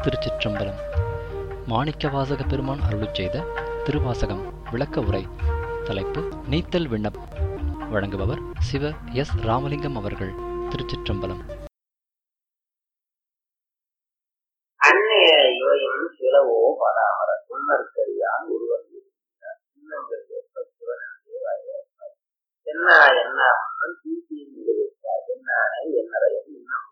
திருச்சிற்றம்பலம் மாணிக்கவாசக பெருமான் அருளிச் செய்த திருவாசகம் விளக்க உரை தலைப்பு நீத்தல் விண்ணப் வழங்குபவர் சிவ எஸ் ராமலிங்கம் அவர்கள் திருச்சிற்றம்பலம் அந்நிய இவையும் சிலவோ பராமர சுண்ணற்கரியான் ஒருவன் இருக்கிறார் இன்னங்கள் ஏற்ப சிவனந்தே வாய்வார் என்ன என்ன மன்னன் தீட்டி இருக்கிறார் என்ன என்னரையும் இன்னும்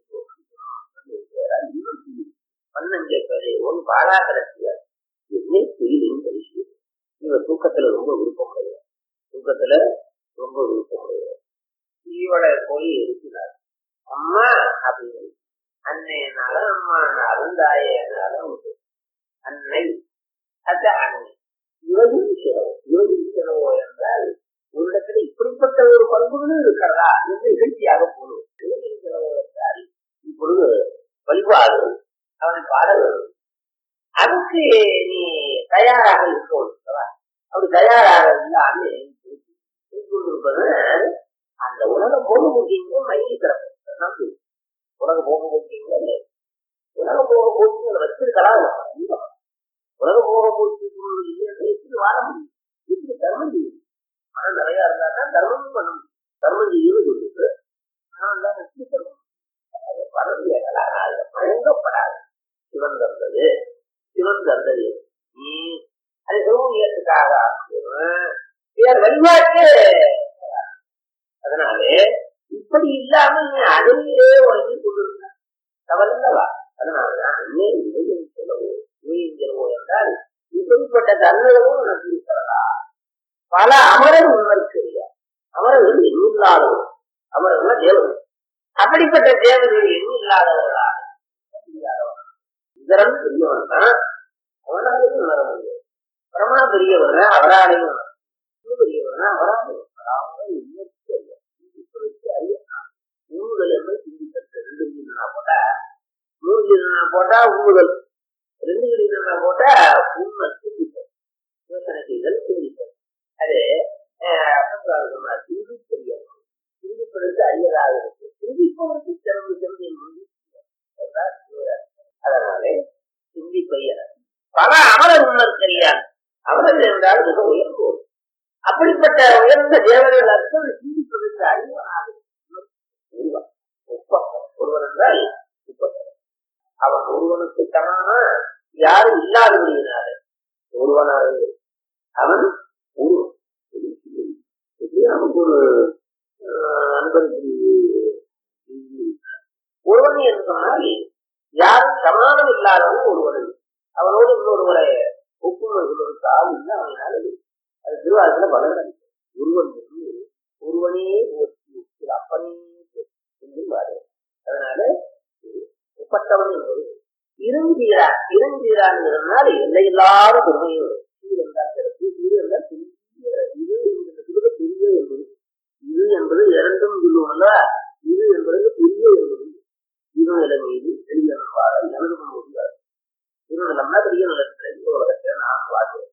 பன்னஞ்ச கரையோன் பாலாகரத்தியார் என்னை துயிலும் பரிசு இவர் தூக்கத்துல ரொம்ப விருப்பமுடையவர் தூக்கத்துல ரொம்ப விருப்பமுடையவர் இவளை போய் இருக்கிறார் அம்மா அப்படின்னு அன்னையனாலும் அம்மானாலும் தாயனாலும் உண்டு அன்னை அது அன்னை இவையும் சிறவோ இவையும் சிறவோ என்றால் ஒரு இடத்துல இப்படிப்பட்ட ஒரு பண்புகளும் இருக்கிறதா என்று நிகழ்ச்சியாக போடுவோம் இவையும் சிறவோ என்றால் இப்பொழுது வழிபாடு அவன் பாட வேண்டும் அதுக்கு நீ தயாராக இருக்கணும் அப்படி தயாராக இல்லாம கொண்டிருப்பது அந்த உலகம் போக முடியுங்க மயங்கி கிடக்கும் நம்பி உலக போக போக்கீங்க உலக போக போக்கு வச்சிருக்கலாம் உலக போக போக்கு எப்படி வாழ முடியும் எப்படி தர்மம் செய்யும் பணம் நிறைய இருந்தா தான் தர்மமும் பண்ண முடியும் தர்மம் செய்யும் சொல்லிட்டு பணம் தான் எப்படி தருவோம் பணம் மயங்கப்படாது சிவன் தந்தது சிவன் தந்தது நீ அது சௌரியத்துக்காக வேறு வழிபாட்டு அதனாலே இப்படி இல்லாம நீ அதிலேயே உடஞ்சி கொண்டிருக்க தவறல்லவா அதனாலதான் அன்னை இவையும் செலவோ இவையும் செலவோ என்றால் இப்படிப்பட்ட தன்மைகளும் உனக்கு இருக்கிறதா பல அமரர் உணர்க்கிறியா அமரர்கள் எண்ணில்லாதவர் அமரர்கள் தேவர்கள் அப்படிப்பட்ட தேவர்கள் எண்ணில்லாதவர்களா இதரம் பெரியவன் தான் அவனாலையும் உணர முடியாது பரமா பெரியவர் அவராலையும் உணர பெரியவர் அவராலையும் உண்முதல் என்று சிந்தித்தது ரெண்டு கிலீனா போட்டா மூணு கிலீனா போட்டா உண்முதல் ரெண்டு கிலீனா போட்டா உண்மை சிந்தித்தல் யோசனை செய்தல் சிந்தித்தல் அது சிந்திப்பறிய சிந்திப்பதற்கு அரியதாக இருக்கு சிந்திப்பதற்கு சிறந்து சிறந்து அதனாலே சிந்திப்பையன பல அமரர் உணர் தெரியாது அமரர் என்றால் மிக உயர்ந்தோர் அப்படிப்பட்ட உயர்ந்த தேவர்கள் அர்த்தம் சிந்திப்பதற்கு அறிவனாக ஒருவன் என்றால் அவன் ஒருவனுக்கு சமமான யாரும் இல்லாதபடியினால ஒருவனாக அவன் ஒருவன் நமக்கு ஒரு அன்பருக்கு ஒருவன் என்று சொன்னால் யாரும் சமானம் இல்லாதவன் ஒருவன் அவனோடு இன்னொருவரை ஒப்புணர்வதற்கு ஆள் இல்லை அவனால அது திருவாரத்தில் பலன் ஒருவன் ஒருவனே அப்பனே என்றும் அதனால ஒப்பட்டவன் என்பது இருந்தீரான் இருந்தீரான் என்றால் எல்லையில்லாத பெருமையும் சீர் என்றால் சிறப்பு சீர் என்றால் இது என்பது பெரிய என்பது இது என்பது இரண்டும் சொல்லுவோம்ல இது என்பது பெரிய என்பது இது நிலை மீது பெரிய வாழ எனது முடியாது திருநலம்னா பெரிய நிலத்தில் உலகத்தில் நான் வாழ்க்கை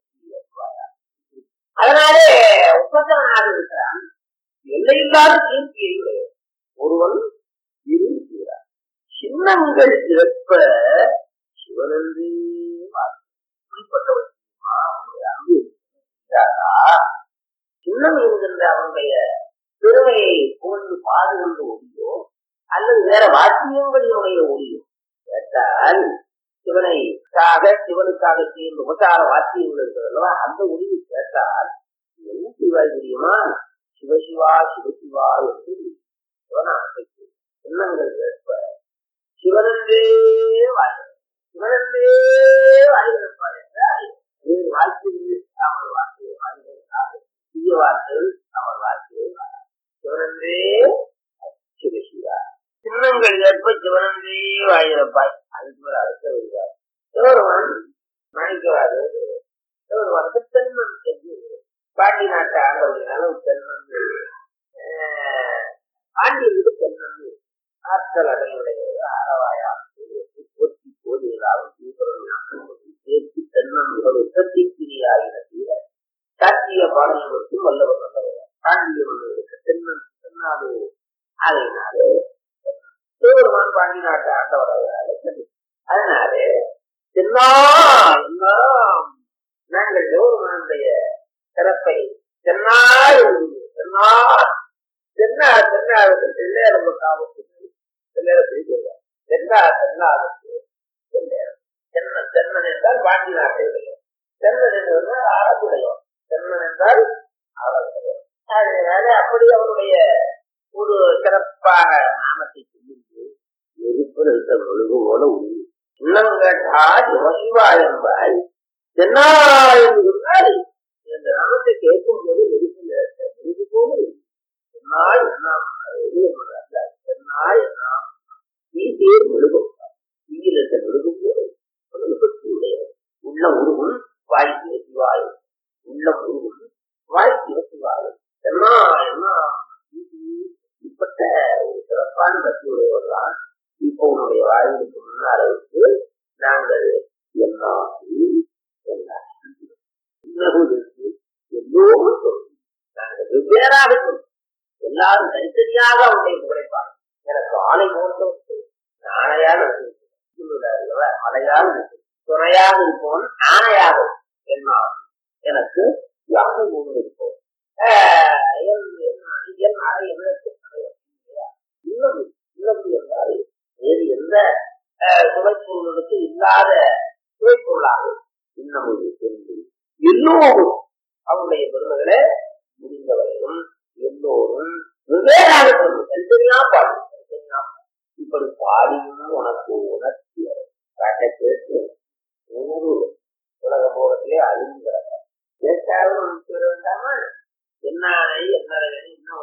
அதனாலே ஒப்பந்தவனாக இருக்கிறான் எல்லையில்லாத கீர்த்தியை உடைய ஒருவன் இருக்கிறார் சின்னங்கள் சிறப்ப சிவனன்றே குறிப்பிட்டவன் அன்பு சின்னம் என்கின்ற அவனுடைய பெருமையை புகழ்ந்து பாடுகின்ற ஒளியோ அல்லது வேற வாக்கியங்களினுடைய ஒளியோ கேட்டால் சிவனை சிவனுக்காக செய்யும் உபசார வாக்கியங்கள் இருக்கிறதோ அந்த ஒளியை கேட்டால் என்ன செய்வாய் தெரியுமா சிவசிவா சிவசிவா என்று சிவனாசைக்கு எண்ணங்கள் கேட்ப சிவனந்தே வாய் சிவனந்தே வாய்கிறப்பார் என்றால் வேறு வாழ்க்கையில் அவர் வார்த்தையை வாழ்கிறார் தீய வார்த்தைகள் அவர் வார்த்தையை சிவனந்தே சிவசிவா சின்னங்கள் கேட்ப சிவனந்தே வாய்கிறப்பாய் அதுக்கு ஒரு அர்த்தம் வருவார் சிவருமான் மணிக்கவாது சிவருமானுக்கு தென்மன் என்று பாண்டி நாட்டு ஆண்டவர்களால தென்மன் ஆண்டியருக்கு தென்மன் ஆற்றல் அடையுடையது ஆரவாயா போற்றி போதியதாகவும் சேர்த்து தென்னன் உற்பத்தி கிரியாகின தீர சாத்திய பாடல்களுக்கும் வல்லவர் வல்லவர் பாண்டிய மன்னருக்கு தென்னன் தென்னாடு ஆகையினாலே சிவபெருமான் பாண்டி நாட்டு ஆண்டவராக அதனாலே எல்லாம் எல்லாம் நாங்கள் தேவருமானுடைய சிறப்பை சென்னார் சென்னார் சென்னா சென்னாருக்கு செல்லே ரொம்ப காவத்துக்கு செல்லேர பிரிக்கிறார் சென்னா சென்னாருக்கு செல்லேரம் சென்னன் சென்னன் என்றால் பாண்டி நாட்டையுடைய சென்னன் என்று அரபுடையவர் சென்னன் என்றால் அரபுடையவர் அதனால அப்படி அவருடைய ஒரு சிறப்பாக நாமத்தை சொல்லிட்டு எதிர்ப்பு இருக்க ஒழுகு போல உண்டு இன்னங்கட்டா சிவசிவா என்பால் சென்னா என்று சொன்னால் இந்த நாமத்தை கேட்கும் போது வெறுப்பு வெறுப்பு போல சென்னாய் என்னாம் சென்னாய் என்னாம் நீ தேர் முழுகும் தீயிலத்த முழுகும் போது உள்ள உருகும் வாய்ப்பு சிவாயும் உள்ள உருகும் வாய்ப்பு சிவாயும் என்ன என்ன இப்பட்ட ஒரு சிறப்பான பக்தி உடையவர் தான் இப்போ உன்னுடைய வாழ்வுக்கு முன்னால் வைத்து நாங்கள் என்ன எல்லோரும் நாங்கள் வெவ்வேறாக சொல்றோம். எல்லாரும் தனித்தனியாக அவனுடைய புகழைப்பார் எனக்கு ஆணை போன்ற ஆணையாக மலையாக துணையாக இருப்பவன் ஆணையாக என்ன எனக்கு யானை போன்று இருப்போம் என் அறை எனக்கு இன்னது இன்னது என்றால் வேறு எந்த சுவைப்பொருளுக்கு இல்லாத சுவைப்பொருளாக இன்னமுது என்று எல்லோரும் அவருடைய பெருமைகளை முடிந்தவரையும் எல்லோரும் வெவ்வேறாக சொல்லும் தனித்தனியா பாடும் தனித்தனியா இப்படி பாடியும் உனக்கு உணர்ச்சி காட்ட கேட்டு உணர்வு உலக போகத்திலே அழிங்கிறத கேட்டாலும் நமக்கு வர வேண்டாமா என்ன என்ன என்ன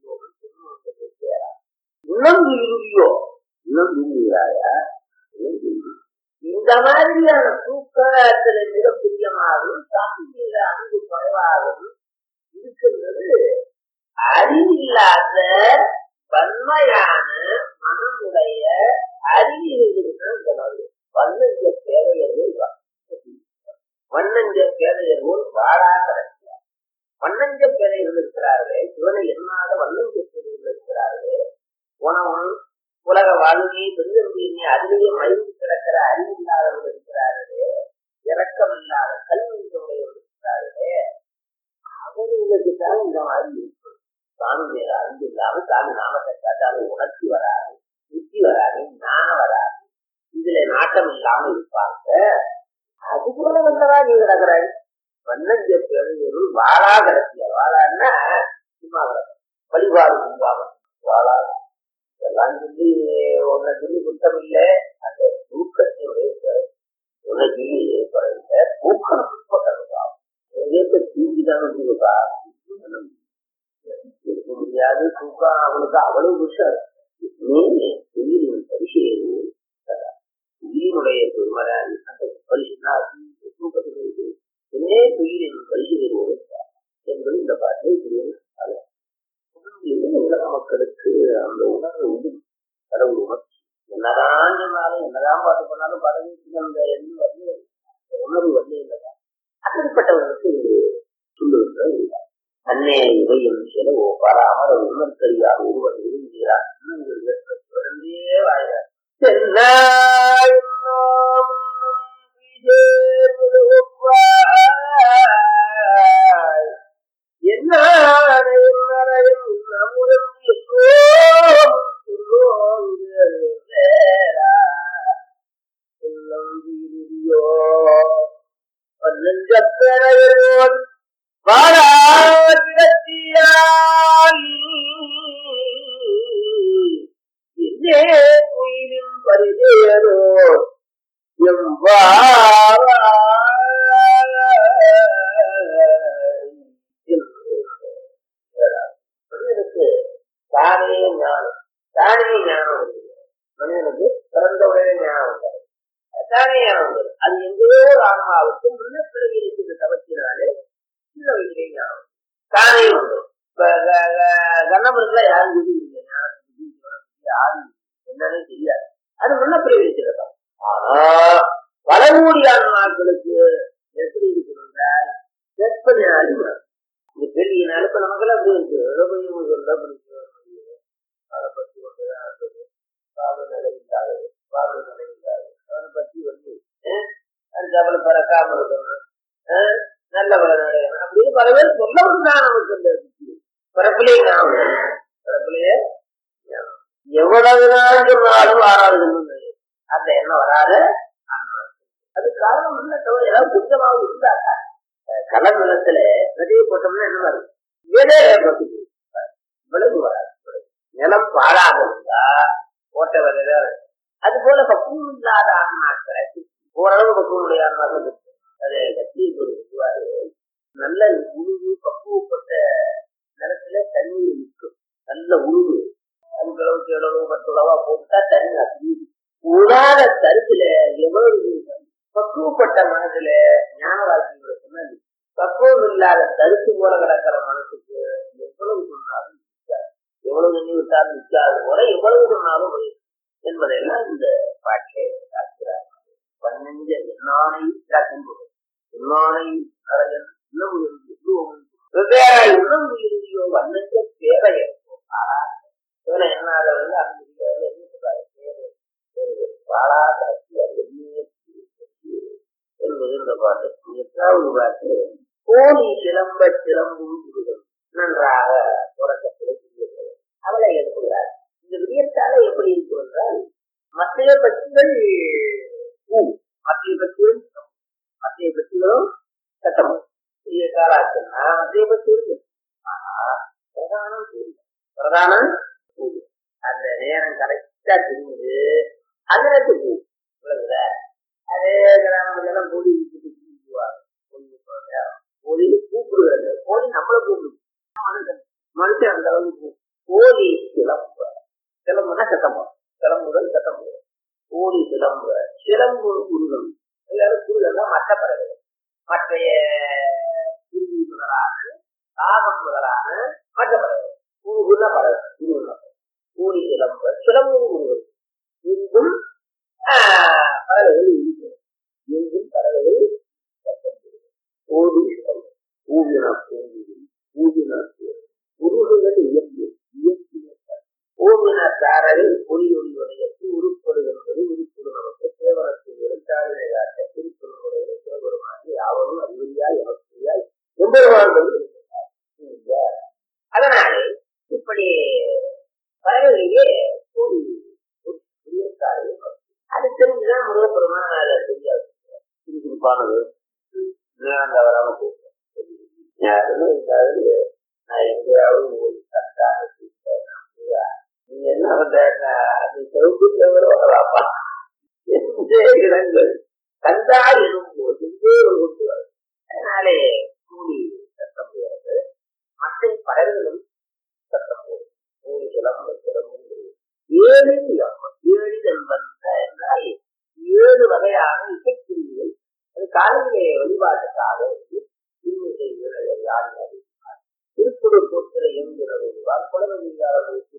இன்னும் இறுதியோ இன்னும் இறுதியாயா இந்த மாதிரியான தூக்கத்துல மிக பிரியமாகவும் சாமியில அன்பு குறைவாகவும் இருக்கின்றது அறிவில்லாத வன்மையான மனமுடைய அறிவியல் இந்த மாதிரி வல்லஞ்ச பேரையர்கள் வண்ணஞ்ச பேரையர்கள் வாழா கிடைக்கிறார் வண்ணஞ்ச பேரையர்கள் இருக்கிறார்களே சிவனை எண்ணாத வண்ணஞ்ச பேரையர்கள் இருக்கிறார்களே உணவன் உலக வாழ்க்கையை பெருந்தன்மையை அதிலேயே மயங்கி கிடக்கிற அறிவு இல்லாதவர்கள் இருக்கிறார்களே இறக்கம் இல்லாத கல்வி உடையவர்கள் இருக்கிறார்களே அவர்களுக்கு தான் இந்த மாதிரி இருக்கும் சாமி மேல அன்பு இல்லாம சாமி நாமத்தை காட்டாலும் உணர்ச்சி வராது புத்தி வராது ஞானம் வராது இதுல நாட்டம் இல்லாம இருப்பாங்க அது போல வந்தவா நீ கிடக்குறாள் வண்ணஞ்ச பேரையருள் வாழா கிடக்கிய வாழான்னா சும்மா கிடக்கும் வழிபாடு செய்வாங்க வாழா இதெல்லாம் சொல்லி உன்னை சொல்லி குற்றம் இல்லை அந்த தூக்கத்தினுடைய உன்னை சொல்லி குறைந்த தூக்கம் உட்பட்டதுதான் தூங்கிதான் வச்சுக்கா இருக்க முடியாது தூக்கம் அவனுக்கு அவ்வளவு விஷயம் நீ உயிரின் பரிசையை உயிரினுடைய பெருமரான் அந்த பரிசுனா தூக்கத்தினுடைய என்னே உயிரின் பரிசையை என்பது இந்த பாட்டில் புரியும் உலக மக்களுக்கு அந்த உணர்வு உண்டு கடவுள் உணர்ச்சி என்னதான் சொன்னாலும் என்னதான் பாட்டு பண்ணாலும் பதவிக்கு அந்த எண்ணம் வந்து உணர்வு வந்து இல்லைதான் அப்படிப்பட்டவர்களுக்கு சொல்லுகின்ற அன்னே இவையும் செலவோ பல அமர உணர்த்தறியாக ஒருவர் விரும்புகிறார் தொடர்ந்தே வாழ்கிறார் என்ன நெஞ்சப்பெறையோன் வாழாகிடத்தியால் என்னே உயிரின் பரிதேரோ மனிதனுக்கு தானே ஞானம் தானே ஞானம் வருது மனிதனுக்கு பிறந்த உடனே ஞானம் வந்தாரு தானே ஞானம் வந்தது அது எங்கேயோ ஒரு ஆன்மாவுக்கு முன்ன பிறகு இருக்கிற தவத்தினாலே சின்ன வயதிலே ஞானம் தானே வந்து கண்ணபுரத்துல யாரும் இல்லை யாரும் என்னன்னு தெரியாது அது முன்ன பிறகு இருக்கிறதா ஆனா பழமூடி ஆன்மாக்களுக்கு எப்படி இருக்கணும்ன்றால் கற்பனை அறிவு இந்த கேள்வியினால இப்ப நமக்கெல்லாம் அப்படி இருக்கு ரொம்ப சொல்ல அதை பத்தி ஒன்றுதான் பாவ நிலை இல்லாதது பாவ நிலை இல்லாதது அவனை பத்தி வந்து நினைச்சாப்புல பிறக்காம இருக்கணும் ஆஹ் நல்ல பலன் அடையணும் அப்படின்னு பல பேர் சொல்லவும் தான் நமக்கு இந்த புத்தி. பிறப்பிலே ஞாபகம் பிறப்பிலேயே ஞாபகம். எவ்வளவு நாள் சொன்னாலும் வராது அந்த எண்ணம் வராது அது காரணம் என்ன தவிர ஏதாவது கொஞ்சமாவது இருந்தாக்கா கலர் நிலத்துல விதையை போட்டோம்னா என்ன வரும் விதை பக்குது. விளைவு வராது விளைவு. நிலம் பாழாக இருந்தா போட்ட விதை தான் வரும். அது போல பக்குவம் இல்லாத ஆன்மாக்களை ஓரளவு பக்குவம் உடைய ஆன்மாக்கள் இருக்கு. அது கட்சி சொல்லுவாரு நல்ல உழுவு பக்குவப்பட்ட நிலத்துல தண்ணீர் நிற்கும் நல்ல உழுவு அஞ்சு அளவுக்கு ஏழு அளவு பத்து அளவா போட்டா தண்ணி அப்படி உடாத கருத்துல எவ்வளவு பக்குவப்பட்ட மனசுல ஞான வாக்கியங்களை சொன்னது பக்குவம் இல்லாத தருத்து போல கிடக்கிற மனசுக்கு எவ்வளவு சொன்னாலும் நிற்காது. எவ்வளவு தண்ணி விட்டாலும் நிற்காது போல எவ்வளவு சொன்னாலும் வரும் என்பதையெல்லாம் இந்த பாட்டிலே காட்டுகிறார் பன்னெஞ்ச எண்ணானை காக்கின்றது எண்ணானை நரகன் உணவு என்று உருவம் வெவ்வேறு உணவு இறுதியோ வன்னஞ்ச பேரை இவனை எண்ணாதவர்கள் அந்த என்ன சொல்றாரு பேரை பேரை பாழா கட்சி எண்ணே என்பது இந்த பாட்டு எட்டாவது பாட்டு கோழி சிலம்ப சிலம்பும் குருகள் நன்றாக தொடக்கத்தில் சொல்லியிருக்கிறது அவளை எடுக்கிறார் இந்த விடியற்கால எப்படி இருக்கும் என்றால் மத்திய பட்சிகள் பூ மத்திய பட்சிகள் மத்திய பட்சிகளும் சட்டம் விடிய காலாச்சுன்னா மத்திய பட்சி இருக்கு ஆனா பிரதானம் சூரியன் பிரதானம் சூரியன் அந்த நேரம் கரெக்டா தெரிஞ்சு அந்த நேரத்துக்கு பூ விளங்குதா அதே கிராமத்துல கோழி விட்டுட்டு கூப்பிடுவாங்க கோழி கூப்பிடுவாங்க கோழி நம்மள கூப்பிடுது மனுஷன் மனுஷன் அந்த அளவுக்கு கோழி சிலம்பு சிலம்புனா சத்தம் சிலம்புகள் சத்தம் கோழி சிலம்பு சிலம்பு குருகம் எல்லாரும் குருகம்னா மற்ற பறவைகள் மற்றைய குருவி முதலான காகம் முதலான மற்ற பறவைகள் குருகுல பறவை குருகுல கோழி சிலம்பு சிலம்பு குருகம் எங்கும் ஆஹ், பறவைகள் இருக்கிறது எங்கும் பறவைகள் சத்தம் போடுகிறது. கோழி சிலம்பு ஊவினா கோவில் ஊவினா உருகுகள் இயற்கை இயற்கை ஓவினக்காரரில் பொறி ஒளிவடையத்து உருப்படுகின்றது உருப்படு நமக்கு சேவனத்தின் எழுத்தாளினை காட்ட திருக்குறளுடைய சிவபெருமானி யாவரும் அறிவியாய் எமக்குரியாய் எம்பெருமான்கள் இருக்கின்றார். அதனாலே இப்படி பறவைகளிலே ஒரு உயர்த்தாரு அது தெரிஞ்சுதான் முருகப்பெருமான் அதை தெரியாது சுறுசுறுப்பானது நேரம் தவறாம போகும் யாருமே இருக்காது நான் எங்கேயாவது போய் கரெக்டாக கூப்பிட்டேன். நீங்க என்ன பண்ற அது செவப்பு வரலாப்பா எங்கே இடங்கள் கந்தா எனும் போது ஒரு குத்து வரும் அதனாலே கூலி சத்தம் போகிறது மற்ற பறவைகளும் சத்தம் போகும் கூலி சிலம்பு சிலம்பு ஏழு ஏழு என்பது என்றால் ஏழு வகையான இசைக்குருவிகள் அது காலையிலே வழிபாட்டுக்காக வந்து இன்னிசை வீரர்கள் யாரும் திருக்குறள் போக்கிற என்கிறது குழந்தைகளுக்கு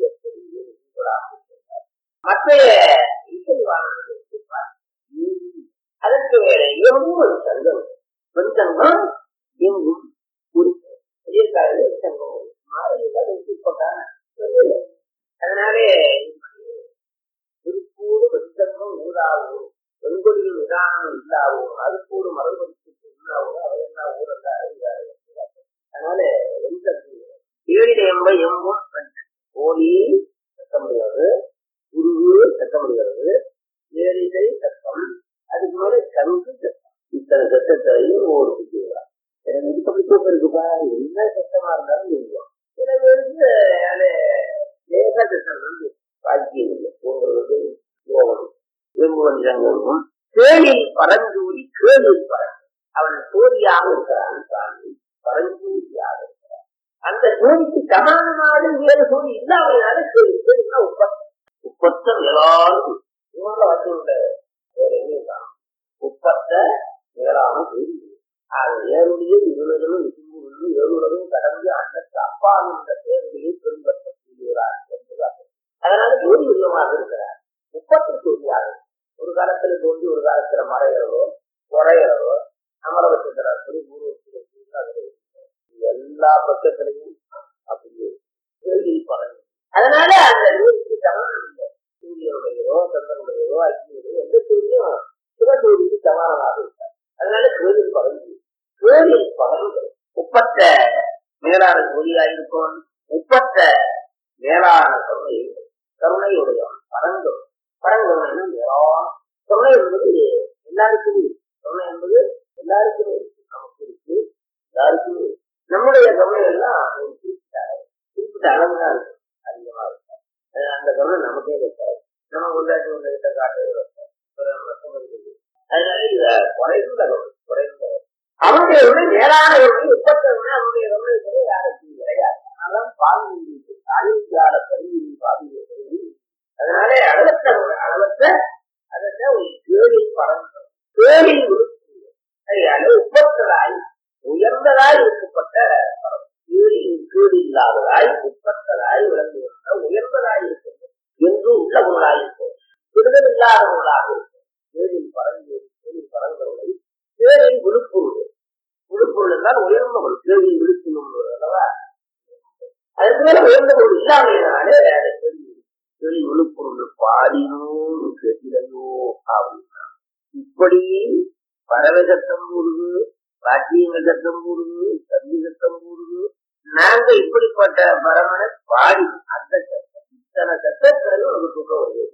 மற்ற இசை வாகனங்களுக்கு அதற்கு வேற எங்கும் ஒரு சங்கம் வெண்சங்கம் எங்கும் பெரியக்காயில சங்கம் மாதிரி போட்டாங்க அதனாலே திருப்பூர் வெண்சங்கம் ஊராகும் வெண்கொடியில் உதாரணம் இல்லாவும் அதுக்கூடு மறுபடிக்கு உண்டாவும் அவரெல்லாம் ஊரல்ல அறிவாரு அதனால ஏழில எம்ப எம்பும் கோழி சத்த முடியாது குருவு சத்த முடியாது ஏழிலை சத்தம் அதுக்கு மேல சங்கு சத்தம் இத்தனை சத்தத்தையும் ஒரு சுற்றுகிறார் எனக்கு அப்படி தூக்கம் இருக்குப்பா என்ன சத்தமா இருந்தாலும் நீங்கும் சில பேருக்கு அது லேச சத்தம் வந்து வாழ்க்கையில் இல்லை போகிறது யோகம் விரும்புவன் சங்கமும் கேளில் பரஞ்சூரி கேளில் பரஞ்சு அவன் சோதியாக இருக்கிறான் சாமி பரஞ்சூரியாக இருக்கிறான் அந்த சோதிக்கு சமானமாக வேறு சோதி இல்லாமையினால கேள்வி கேள்வினா உப்பத்தம் உப்பத்தம் எல்லாரும் இவங்கள வந்து வேற எங்கேயும் காணும் உப்பத்த மேலான கேள்வி அது ஏருடைய இருளரும் விசும்புகளும் ஏழுலகம் கடந்து அன்னத்து அப்பால் என்ற பேருடைய பின்பற்றக்கூடியவரார் என்பதாக அதனால ஜோதி விதமாக இருக்கிறார் முப்பத்தி ஜோதியாக ஒரு காலத்துல தோன்றி ஒரு காலத்துல மறையிறதோ குறையிறதோ அமரவச்சுக்கிறார் சொல்லி பூர்வத்தில் எல்லா பக்கத்திலையும் அப்படி கேள்வி பறந்து அதனால அந்த ஜோதிக்கு சமானம் இல்லை சூரியனுடையதோ சந்திரனுடையதோ அக்னியுடையதோ எந்த ஜோதியும் சிவஜோதிக்கு சமானமாக இருக்கு பகர்ந்து உப்பத்த மேலான ஜோதியாயிருப்பவன் உப்பத்த மேலான கருணை கருணையுடையவன் பரங்கும் பரங்கருணை மேலான கருணை என்பது எல்லாருக்குமே இருக்கு. கருணை என்பது எல்லாருக்குமே இருக்கு நமக்கு இருக்கு எல்லாருக்குமே இருக்கு. நம்முடைய கருணை எல்லாம் ஒரு குறிப்பிட்ட அளவு குறிப்பிட்ட அளவு தான் இருக்கு அதிகமா இருக்கும் அஹ் அந்த கருணை நமக்கே வைக்காது நம்ம கொண்டாட்டி ஒன்று கிட்ட காட்டுறது வைக்காது. பிறர் மற்றவர்களுக்கு அதனால இத குறைந்த கருணை குறைந்த கருணை. அவனுடைய கருணை நேரான கருணை உப்பத்தவனை அவனுடைய கருணை கூட யாருக்கும் கிடையாது அதனால பாதி தாயுத்தியால பதிவு பாதி அதனால அளவற்ற கருணை, அளவற்ற அதற்ற ஒரு கேளில் பறந்து கேளில் விழுப்பு அதனால உப்பத்ததாய் உயர்ந்ததாய் இருக்கப்பட்ட பறவை. கேளில் கேடு இல்லாததாய் உப்பத்ததாய் விளங்குகின்ற உயர்ந்ததாய் இருக்கின்ற என்று உள்ள பொருளாய் இருக்கும் விடுதல் இல்லாத பொருளாக இருக்கும் கேளில் பறந்து கேளில் பறந்தவர்களை கேளில் விழுப்புள்ளது விழுப்பொருள் என்றால் உயர்ந்த பொருள் கேள்வி விழுப்பினும் அல்லவா அதற்கு மேல உயர்ந்த பொருள் இல்லாமையினாலே அதை கேள்வி கேள்வி விழுப்பொருள் பாடினோடு கேட்டிலையோ அப்படின்னா இப்படி பறவை சத்தம் கூடுது வாக்கியங்கள் சத்தம் கூடுது தம்பி சத்தம் கூடுது நாங்க இப்படிப்பட்ட பரமனை பாடி அந்த சத்தம் இத்தனை சத்தத்திலும் உனக்கு தூக்கம் வருது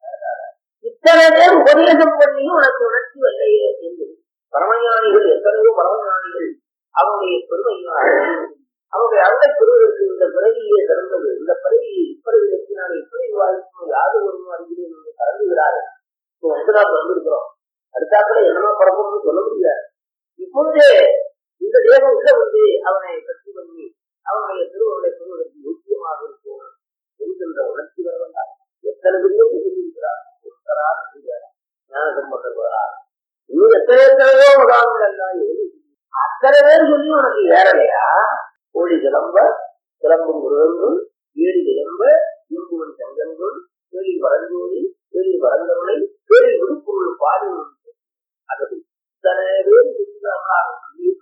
இத்தனை பேர் உபதேசம் பண்ணியும் உனக்கு உணர்ச்சி வரலையே என்று பரமஞானிகள் எத்தனையோ பரமஞானிகள் அவனுடைய பெருமையினால் அவருடைய அருளை பெறுவதற்கு இந்த பிறவியே சிறந்தது இந்த பிறவி இப்படி நான் இப்படி வாய்ப்பு யாது ஒன்றும் அறிகிறேன் என்று கலந்துகிறார்கள் வந்து நாம் வந்திருக்கிறோம் அடுத்தாப்புல என்னமா பரப்பணும்னு சொல்ல முடியாது இப்பொழுதே இந்த தேவம் உள்ள வந்து அவனை பற்றி பண்ணி அவனுடைய திருவருளை பெறுவதற்கு முக்கியமாக இருக்கும் என்கின்ற உணர்ச்சி வர வேண்டாம் எத்தனை பேரும் இருக்கிறார் ஒருத்தரான ஞான சம்பந்தப்படுறார் இன்னும் எத்தனை எத்தனையோ உதாரணங்கள் எல்லாம் எழுதி அத்தனை பேர் சொல்லி உனக்கு ஏறலையா கோழி கிளம்ப கிளம்பும் முருகன்கள் ஏழி கிளம்ப இங்குவன் சங்கங்கள் கேள்வி வரஞ்சோதி கேள்வி வரந்தவனை கேள்வி விழுப்புள்ள பாடி அது இத்தனை பேர் சொல்லுகிறார்களாக சொல்லி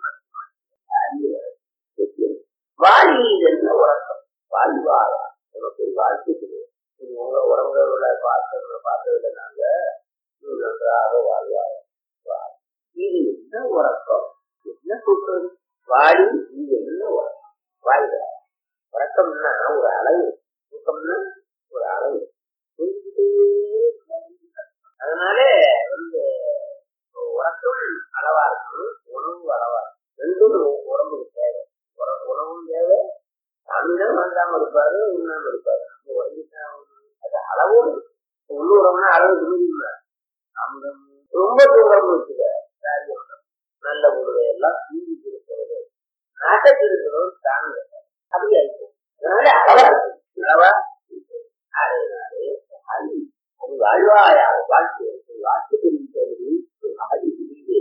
வாழி என்ன உறக்கம் வாழ்வாயா உனக்கு ஒரு வாழ்க்கை உங்க உறவுகளோட பார்த்தவங்க பார்த்ததில்லை நாங்க நீ நன்றாக வாழ்வாயா இது என்ன உறக்கம் என்ன சொல்றது வாடி இது என்ன உறக்கம் வாழ்வா உறக்கம்னா ஒரு அளவு தூக்கம்னா ஒரு அளவு புரிஞ்சுக்கிட்டே அதனால வந்து உறக்கம் அளவா இருக்கணும் உணவு அளவா இருக்கணும் ரெண்டும் உடம்புக்கு தேவை உற- உணவும் தேவை சாமிதான் வாங்காம இருப்பாரு உண்ணாம இருப்பாரு நம்ம உடம்புக்கு அது அளவோடு உள்ளுறம்னா அளவு புரியுங்களா அமிர்தம் ரொம்ப தூரம் வச்சுக்க காரியம் நல்ல பொருளை எல்லாம் தூங்கிட்டு இருக்கிறது நாட்டத்தில் இருக்கிறது தாங்க அப்படி ஆயிடும் அதனால அளவா இருக்கு. அளவா இருக்கு. அதனாலே அது அது வாழ்வாயா வாழ்க்கை வாழ்க்கை தெரிவித்தது ஆடி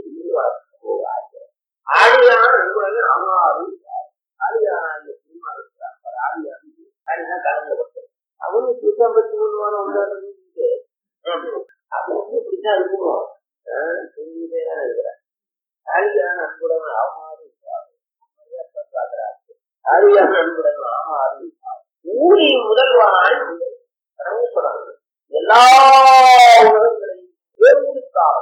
ஆடியான நண்பர்கள் அம்மாவு ஆடியான அந்த சினிமா இருக்கிறார் ஆடியான ஆடினா கலந்து கொடுத்தது அவனு சுத்தம் பற்றி ஒண்ணுவான ஒன்றாண்டு அவன் இப்படித்தான் இருக்குமோ சொல்லிட்டே தான் இருக்கிறான் ஆடியான அன்புடன் ஆமாறு ஆடியான அன்புடன் ஆமாறு ஊழி முதல்வனாய் ரமேஸ்வரன் எல்லா உலகங்களையும் தேர்ந்தெடுத்தார்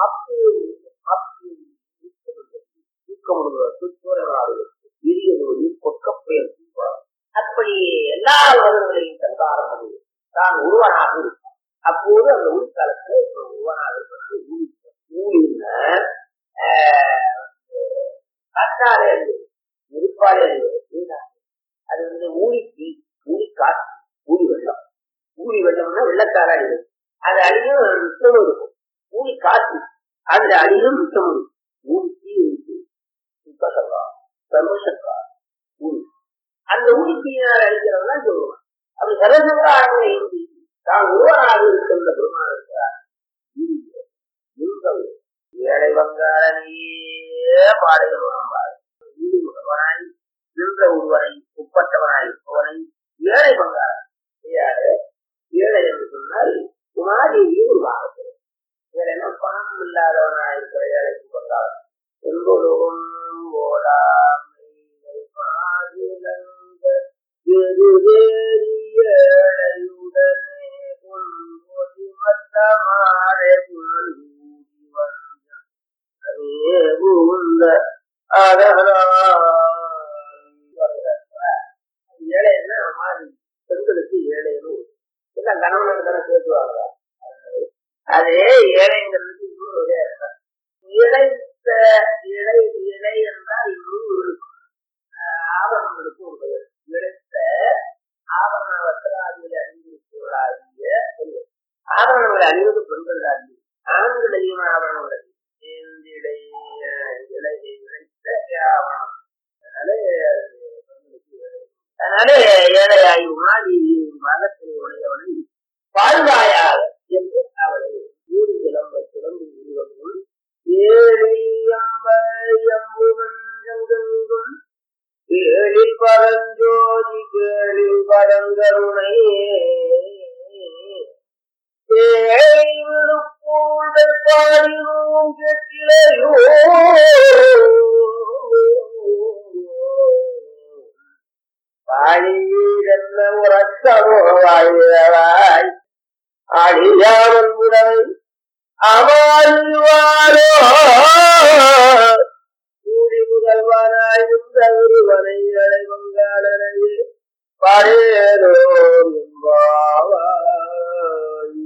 அப்படி எல்லா உலகங்களையும் சந்தாரம் தான் ஒருவனாக இருப்பான் அப்போது அந்த உள்காலத்துல ஒருவனாக இருப்பது ஊழின காற்றாலே அறிவது நெருப்பாலே அறிவது அது வந்து ஊழிக்கு ஊழி காற்று ஊழி வெள்ளம் ஊழி வெள்ளம்னா வெள்ளக்கார அழிவு அது அழியும் மிச்சமும் இருக்கும் ஊழி காற்று அதுல அழியும் மிச்சமும் இருக்கும் ஊழி தீ இருக்கு சுத்தசங்கா சர்வசங்கா ஊழி அந்த ஊழி தீயினால் அழிக்கிறவங்க தான் சொல்லுவான் அப்படி சர்வசங்கா ஆளுநரை இருந்து தான் ஒருவனாக இருக்கின்ற பெருமாள் இருக்கிறார் ஏழை வங்காளனையே பாடுகிறவன் வீடு முகவனாய் நின்ற ஒருவனை உட்பட்டவனாய் இருப்பவனை ஏழை பங்காளன் யாரு ஏழை என்று சொன்னால் குமாரியை உருவாகிறது ஏழைனா பணம் இல்லாதவனா இருக்கிற ஏழைக்கு பங்காளன் எங்கொழுவும் ஓடாமை மாதிலங்க எருவேறிய ஏழையுடனே பொன்பொதி மத்தமாறே புனல் ஊடி வந்த புகுந்த ஏழை என்ன மாதிரி பெண்களுக்கு ஏழைன்னு எல்லாம் கணவனுக்கு தானே பேசுவாங்க அதே ஏழைங்கிறதுக்கு இன்னொரு வகையா இருக்கு. இழைத்த இழை இழை என்றால் இன்னும் இருக்கும் ஆபரணங்களுக்கு ஒரு பெயர் இழைத்த ஆபரண வஸ்திராதிகளை அணிந்திருக்கிறவர்களாகிய பெண்கள். ஆபரணங்களை அணிவது பெண்கள் தான் ஆண்களையும் ஆபரணங்கள் இழை இழை இழைத்த ஆபரணம் அதனால அது பெண்களுக்கு ஏழை. அதனால ஏழையாய் மாதிரி மதத்தினை உடையவனை வாழ்வாயாக என்று அவளை ஊர் கிளம்ப கிளம்பி உருவமும் ஏழியம்ப எம்புவன் செங்கெங்கும் கேளில் பரஞ்சோதி கேளில் பரங்கருணை ஏழை விழுப்பூண்டல் பாடினோம் கேட்டிலையோ வாழியீரென்ன உறக்கமோ வாழ்வாய் அழியாமல் உடவை அமாறுவாரோ கூடி முதல்வனாய் இந்த ஒருவனை அடைவங்காலனை பரேரோ என்பாவாய்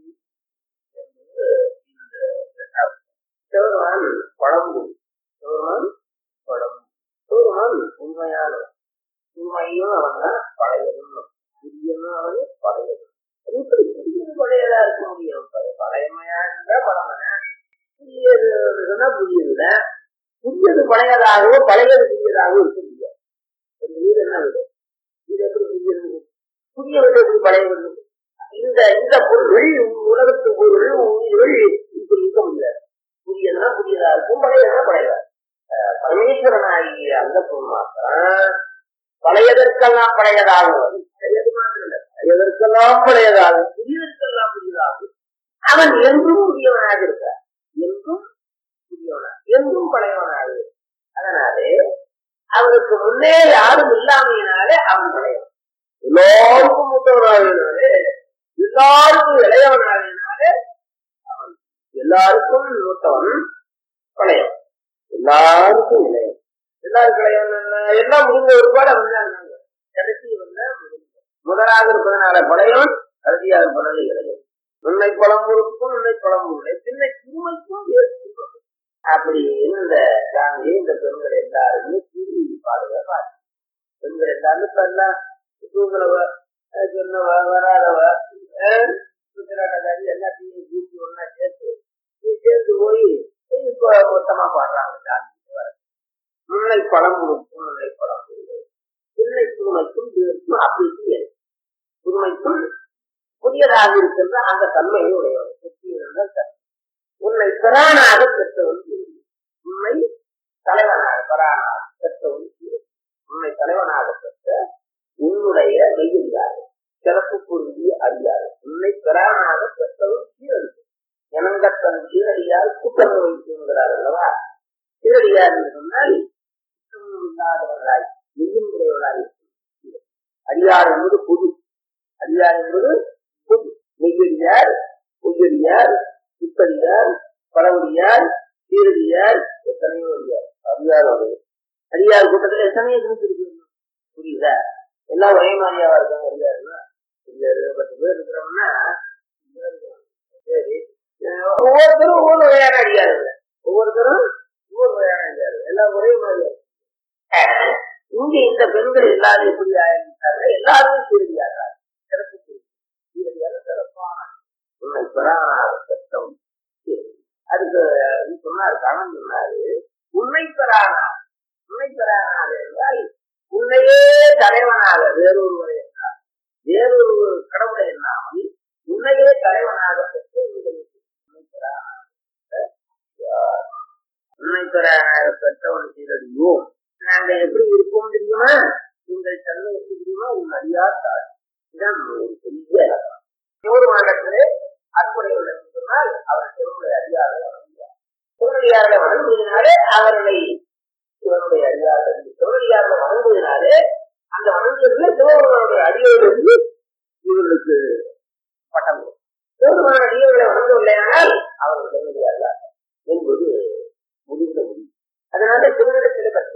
சிவருமான் பழம்பு சிவருமான் பழம்பு சிவருமான் உண்மையானவன் உண்மையும் அவன் தான் பழையதும் புதியதும் அவன் பழையதும் அது எப்படி புதியது பழையதா இருக்க முடியும் பழைய- பழையமையா இருந்தா பழமன புதியது சொன்னா புதியதுல புதியது பழையதாகவோ பழையது புதியதாகவோ இருக்க முடியாது இந்த வீடு என்ன வீடு இது எப்படி புதியது புதிய வீடு எப்படி பழைய வீடு இந்த இந்த பொருள்கள் உலகத்து பொருள் உயிர்கள் இப்படி இருக்க முடியாது புதியதுனா புதியதா இருக்கும் பழையதுனா பழையதா அஹ் பரமேஸ்வரனாகிய அந்த பொருள் மாத்திரம் பழையதற்கெல்லாம் பழையதாகும் பழையது மாத்திரம் இல்ல பழையதற்கெல்லாம் பழையதாகும் புதியதற்கெல்லாம் புதியதாகும் அவன் என்றும் புதியவனாக இருக்கார் என்றும் புதியவனாக என்றும் பழையவனாக இருக்கிறான். அதனாலே அவனுக்கு முன்னே யாரும் இல்லாமையினாலே அவன் பழையவன் எல்லாருக்கும் மூத்தவனாகினாலே எல்லாருக்கும் இளையவனாகினாலே அவன் எல்லாருக்கும் மூத்தவன் பழையவன் எல்லாருக்கும் இளையவன் எல்லாருக்கும் இளையவன் என்ன? எல்லாம் முடிஞ்ச ஒரு பாட வந்தாங்க கடைசி வந்தா முடிஞ்ச. முதலாக இருப்பதனால பழையவன் கடைசியாக இருப்பதனால இளையவன் முன்னை பழம்பொருக்கும் முன்னை பழம்பொருளை பின்னை குருமைக்கும் வேறு குருமை. அப்படி இந்த சாமி இந்த பெண்கள் எல்லாருமே கூறி பாடுவார் பெண்கள் எல்லாரும் இப்ப எல்லாம் தூங்குறவ அஹ் சொன்னவ வராதவ அஹ் சுத்திராட்டக்காரி எல்லாத்தையும் கூட்டி ஒன்னா சேர்த்து நீ சேர்ந்து போய் இப்ப மொத்தமா பாடுறாங்க சாமி முல்லை பழம் கொடுக்கும் முல்லை பழம் பிள்ளை புதுமைக்கும் வேறுக்கும் அப்படி இல்லை. புதுமைக்கும் புதியதாக இருக்கின்ற அந்த தன்மையை உடையவர் புதியதென்ற தன்மை. உன்னை பிரானாக பெற்றவன் தெரியும் உன்னை தலைவனாக பரானாக பெற்றவன் தெரியும் உன்னை தலைவனாக பெற்ற உன்னுடைய மெய்யறியாது சிறப்பு பொருந்திய அறியாது உன்னை பிரானாக பெற்றவன் சீரடி எனங்கத்தன் சீரடியால் கூட்டம் வைத்திருக்கிறார் அல்லவா சீரடியார் என்று சொன்னால் குற்றம் இல்லாதவர்களாய் நெய்யும் உடையவர்களாய் இருக்கிறார். அடியார் என்பது பொது அடியார் என்பது பொது மெய்யடியார் பொய்யடியார் புத்தடியார் பழவடியார் சீரடியார் எத்தனையோ அடியார் அடியார் ஒரு அடியார் கூட்டத்தில் எத்தனையோ இருக்கு புரியுதா எல்லாம் ஒரே மாதிரியாவா இருக்காங்க அடியாருன்னா இல்ல பத்து பேர் இருக்கிறோம்னா சரி அஹ் ஒவ்வொருத்தரும் ஒவ்வொரு வகையான அடியார் இல்லை ஒவ்வொருத்தரும் ஒவ்வொரு வகையான அடியார் எல்லாம் ஒரே மாதிரியா இருக்கு. இங்க இந்த பெண்கள் எல்லாரும் எப்படி ஆரம்பித்தாங்க எல்லாருமே சீரடியார்கள் சிறப்பு சீரடியார் சிறப்பான உன்னை பெறானாக பெற்றவன் சீரடி. அதுக்கு இது சொன்னாரு கணவன் சொன்னாரு உன்னை பெறானா உன்னை பெறானாக என்றால் உன்னையே தலைவனாக வேறொருவரை என்றார் வேறொரு கடவுளை எண்ணாமல் உன்னையே தலைவனாக பெற்று உன்னை உன்னை பெறானாக உன்னை பெறானாக பெற்றவன் சீரடியோம் நாங்க எப்படி இருப்போம் தெரியுமா உங்கள் தன்மை எப்படி தெரியுமா உன் அறியார் தாய் இதான் ஒரு பெரிய இலக்கணம் சிவரு மாநிலத்திலே அன்புடையவர்கள் என்று சொன்னால் அவர் சிவனுடைய அறியாரை வணங்குகிறார் சிவனடியார்களை வணங்குவதனாலே அவர்களை சிவனுடைய அடியார்கள் சிவனடியார்களை வணங்குவதனாலே அந்த வணங்குவதில் சிவபெருமானுடைய அடியோடு இவர்களுக்கு பட்டம் கொடுக்கும். சிவபெருமான அடியோர்களை வணங்கவில்லையானால் அவர்கள் சிவனடியார்கள் என்பது முடிந்த முடிவு அதனால சிவனிடத்தில்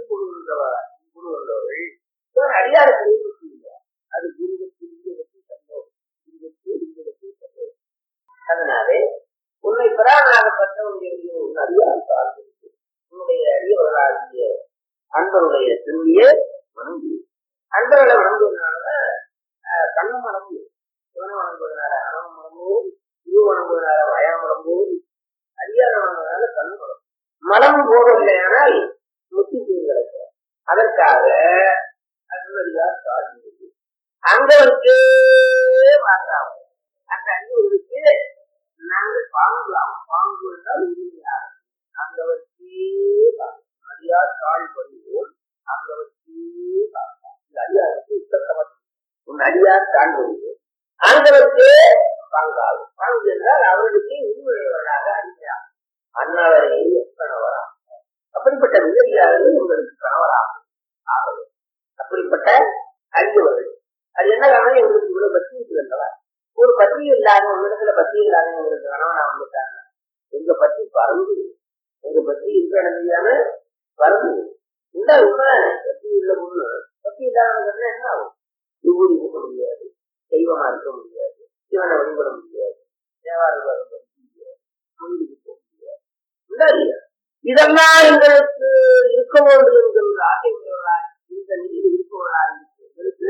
அன்பருடைய திரும்பியே வணங்கு அன்பர்களை வணங்குவதனால அஹ், கண்ணு மடங்கு சிவனை வணங்குவதனால அணம் மடங்குவோம் இரு வணங்குவதனால வயம் மடங்குவோம் அடியார வணங்குவதனால கண்ணு மடம் மலம் போகவில்லையானால் முத்தி தீர் கிடைக்கும் அதற்காக அன்பரியார் சாதி அங்கவருக்கு வாங்கலாம் அந்த அங்கவருக்கு நாங்கள் வாங்கலாம் வாங்குவதால் உரிமையார் அங்கவருக்கே அடியார் தாழ் பண்ணுவோம் அங்கவருக்கே வாங்கலாம் இந்த அடியாருக்கு உத்தரமற்ற உன் அடியார் தாழ் பண்ணுவோம் அங்கவருக்கே வாங்காது வாங்கு என்றால் அவர்களுக்கு உரிமையுள்ளவர்களாக அடிக்கிறார் அண்ணாவரை கணவரா அப்படிப்பட்ட விஜயாளர்கள் உங்களுக்கு கணவராகும் ஆகும் அப்படிப்பட்ட அறிந்தவர்கள் அது என்ன காரணம் எங்களுக்கு இவ்வளவு பற்றி இருக்கிறதா ஒரு பற்றி இல்லாத ஒரு இடத்துல பற்றி இல்லாத எங்களுக்கு கணவனா வந்துட்டாங்க எங்க பற்றி பறந்து எங்க பற்றி இருக்கிற இடமையான பறந்து இந்த உண்மை பற்றி உள்ள பொண்ணு பற்றி இல்லாதவங்க என்ன ஆகும் விபூதி இருக்க முடியாது தெய்வமா இருக்க முடியாது சிவனை வழிபட முடியாது தேவாரம் படிக்க முடியாது கோயிலுக்கு போக முடியாது உண்டா இல்லையா? இதெல்லாம் எங்களுக்கு இருக்க வேண்டும் என்கின்ற ஆசை உள்ளவர்களாய் இந்த நிலையில் இருப்பவர்களாய் எங்களுக்கு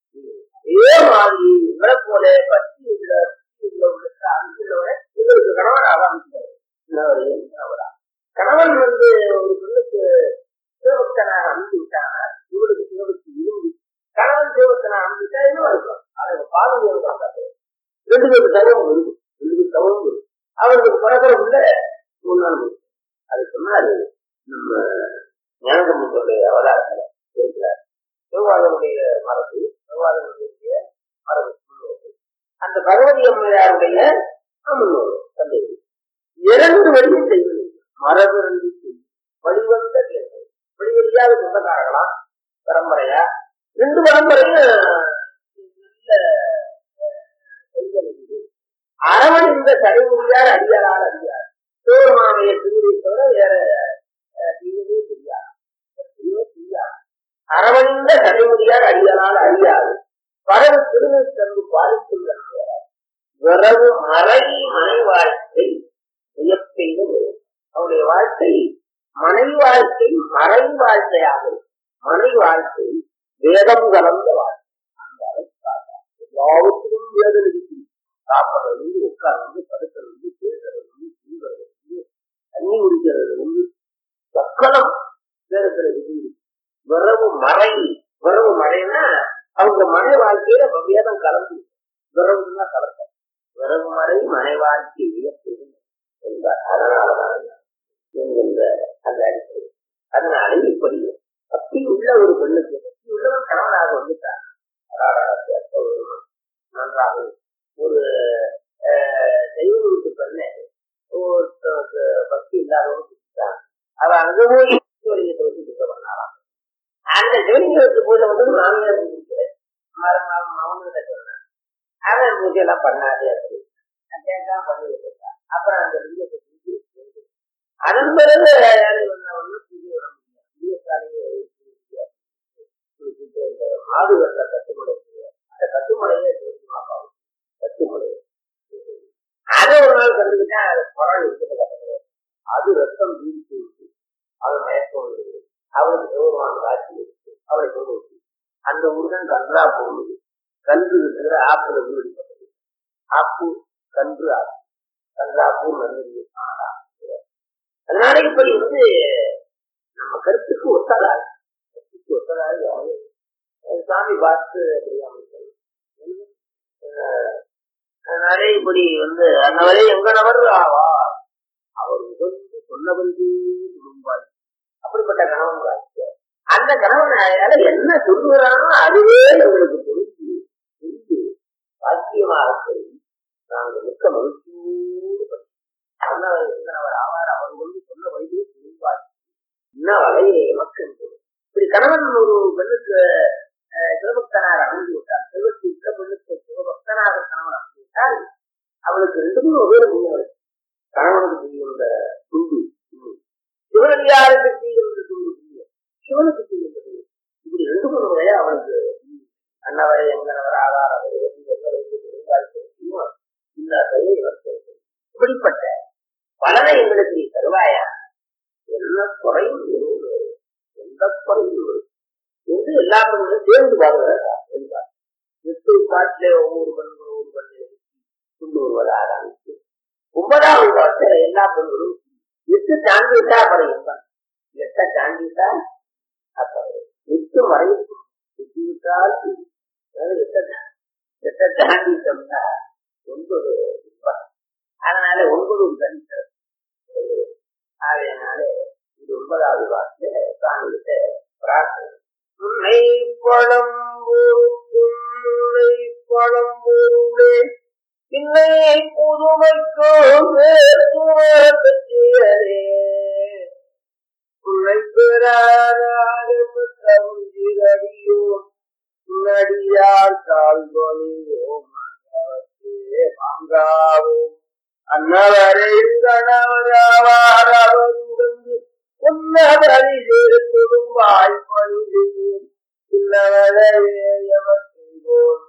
இதே மாதிரி உங்களை போல பற்றி உள்ள பற்றி உள்ளவர்களுக்கு அன்புள்ளவரை எங்களுக்கு கணவனாக அமைக்கிறது இன்னவரே கணவரா கணவன் வந்து ஒரு பெண்ணுக்கு சிவபக்தனாக அமைந்து விட்டாங்க இவருக்கு சிவபக்தி இருந்து கணவன் சிவபக்தனாக அமைந்துட்டா இன்னும் இருக்கும் அதை பாதுகாப்பு ரெண்டு பேருக்கு தவம் இருக்கு ரெண்டு பேருக்கு தவம் இருக்கு அவருக்கு பிறக்கிற உள்ள மூணு நாள் இருக்கு. அது சொன்னாரு நம்ம ஞானசம்பந்தருடைய அவதாரத்துல இருக்கிறார் சிவபாதனுடைய மரபு சிவபாதனுடைய மரபு முன்னோர்கள். அந்த பகவதி அம்மையாருடைய முன்னோர் தந்தை இரண்டு வழியும் செய்வது மரபு ரெண்டு செய்யும் வழிவந்த கேள்வி வழி வழியாக சொந்தக்காரர்களாம் பரம்பரையா ரெண்டு பரம்பரையும் நல்ல செய்தல் இருக்குது அரவன் இந்த தலைமுறையார் அடியாரால் அறியார் சிவமாமைய திருவிழை தவிர வேற அஹ், தீர்வே தெரியாது தீர்வே தெரியாது அரவணிந்த தலைமுறையார் அடியாரால் அறியாது பரவு திருவை தந்து பாதித்துள்ள விரவு மறை மனை வாழ்க்கை வியப்பெய்து வரும். அவருடைய வாழ்க்கை மனை வாழ்க்கை மறை வாழ்க்கையாகும் மனை வாழ்க்கை வேதம் கலந்த வாழ்க்கை அந்த அளவுக்கு எல்லாவற்றிலும் வேதம் இருக்கு சாப்பிடுறது வந்து உட்கார்ந்து படுக்கிறது வந்து பேசுறது வந்து தூங்குறது வந்து தண்ணி குடிக்கிறது வந்து சக்கலம் வேதத்துல இருக்கு விரவு மறை விரவு மழைன்னா அவங்க மனை வாழ்க்கையில வேதம் கலந்து விரவுன்னா கலக்க விரவு மறை மனை வாழ்க்கை வியப்பெய்து என்பார் அதனாலதான் என்கின்ற அந்த அடிப்படை அதனால இப்படி பக்தி உள்ள ஒரு பெண்ணுக்கு பக்தி உள்ளவன் கணவனாக வந்துட்டார் அதாவது அற்புதமா, நன்றாக ஒரு அஹ், தெய்வ வீட்டு பெண்ணை ஒருத்தனுக்கு பக்தி இல்லாதவங்க கொடுத்துட்டான் அவன் அங்க போய் சிவலிங்கத்தை வச்சு குத்த பண்ணாராம் அந்த சிவலிங்கத்து போல வந்து மாமியார் கொடுக்கிறேன் அவனுக்கு சொன்னான் அவன் பூஜை எல்லாம் பண்ணாதே அப்படி கேட்காம பண்ணிட்டு இருக்கான் அப்புறம் அந்த லிங்கத்தை தூக்கி வச்சு அதன் பிறகு யாரு வந்தா ஒண்ணு பூஜை விட முடியாது புதிய காலையை மாடு வெட்ட கட்டுமுறை இருக்கு. அந்த கட்டுமுறையே தெரியுமாப்பாவும் கட்டுமுறை அதை ஒரு நாள் கண்டுக்கிட்டா அது குரல் இருக்கிறது அது ரத்தம் வீழ்ச்சி இருக்கு அது மயக்கம் இருக்குது அவளுக்கு சிவபெருமான காட்சி இருக்கு அவளை கொண்டு வச்சு அந்த ஊர்தான் கன்றா போகுது கன்று இருக்கிற ஆப்புல வீடுபட்டது ஆப்பு கன்று ஆப்பு கன்றாப்பூர் நல்லது அதனால இப்படி வந்து நம்ம கருத்துக்கு ஒத்ததாய் கருத்துக்கு ஒத்ததாய் யாரும் அஹ் சாமி பார்த்து அப்படி அமைச்சது அதனால இப்படி வந்து அன்னவரே எங்க நபர் ஆவார் அவர் உகந்து சொன்னவர்களே குடும்பாய் அப்படிப்பட்ட கணவன் காட்சி அந்த கணவன் அயால என்ன சொல்லுகிறானோ அதுவே எங்களுக்கு பொருத்தி புரிந்து பாக்கியமாக சொல்லி நாங்கள் மிக்க மகிழ்ச்சியோடு படிக்கிறோம். அன்னவர் எங்கனவர் ஆவார் அவர் வந்து சொன்ன வழியே குடும்பாய் என்ன வகையை மக்கள் இப்படி கணவன் ஒரு பெண்ணுக்கு அஹ், சிவபக்தனாக அமைந்து விட்டார் சிவத்தி இருக்க பெண்ணுக்கு சிவபக்தனாக கணவன் அமைந்து விட்டால் அவளுக்கு ரெண்டு மூணு பேர் முடியாது கணவனுக்கு செய்கின்ற துண்டு துண்டு. சிவனடியாருக்கு செய்கின்ற துண்டு துண்டு. சிவனுக்கு செய்கின்ற துண்டு. இப்படி ரெண்டு மூணு முறையா அவனுக்கு அன்னவரை எங்கனவர் ஆதார் அவர் இந்த கையை வர்த்தது இப்படிப்பட்ட பலனை எங்களுக்கு நீ தருவாயா என்ன குறையும் எதுவும் இல்லை. என்ன குறைந்து வரும் என்று எல்லா பெண்களும் சேர்ந்து வாழ்வதா என்றார் எட்டு பாட்டிலே ஒவ்வொரு பெண்களும் ஒரு பெண்ணை கொண்டு வருவதை ஆரம்பித்து ஒன்பதாவது பாட்டில எல்லா பெண்களும் எட்டு தாண்டிட்டா அப்புறம் என்பான் எட்ட தாண்டிட்டா அப்புறம் எட்டு மறைவு எட்டு விட்டால் அதாவது எட்ட எட்ட தாண்டிட்டோம்னா ஒன்பது என்பான் அதனால ஒன்பது தனித்தது ஆகையினால இது ஒன்பதாவது வார்த்தை காணிட்ட பிரார்த்தனை உன்னை பழம்பொருளை பழம்பொருளே பின்னை புதுமைக்கும் பெற்றியரே உன்னை பெறாராக பெற்றடியோ நடியார் தாழ்வணிவோம் வாங்காவோம் அன்னவரை கணவராவார் அவருந்து உன்னதரிலே கொடும்பாய் பணிதேன் இன்னவரே எமக்கெங்கோன்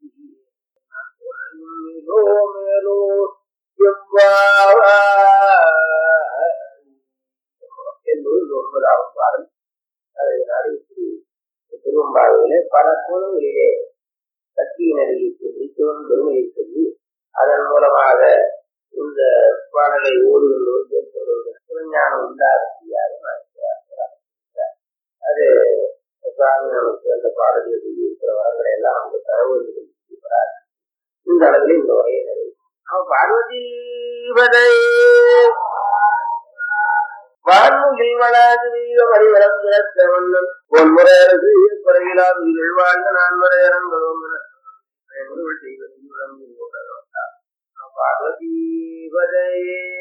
மேலோ மேலோ என்பது ஒன்பதாவது பாடல் அதை அறிவித்து திருவம்பாவிலே பல கோணங்களிலே சக்தியினரை சொல்லி சிவன் பெருமையை சொல்லி அதன் மூலமாக இந்த பாடலை ஓடுகளோடு கேட்பவர்கள் சிவஞானம் உண்டாக அது சுவாமி நமக்கு அந்த பாடலில் இருக்கிற வரங்களை எல்லாம் அவங்க தகவல் இருக்கிறார் இந்த அளவில் இந்த உரையை நிறைவு அவன் பார்வதீபதை வான்முகில் வளாது வீர மறிவரம் திறத்த வண்ணம் ஒன்முறை அரசு குறையிலாது உயிர்கள் வாழ்ந்த நான் மறையரங்களும் செய்வது பார்வதீபதையே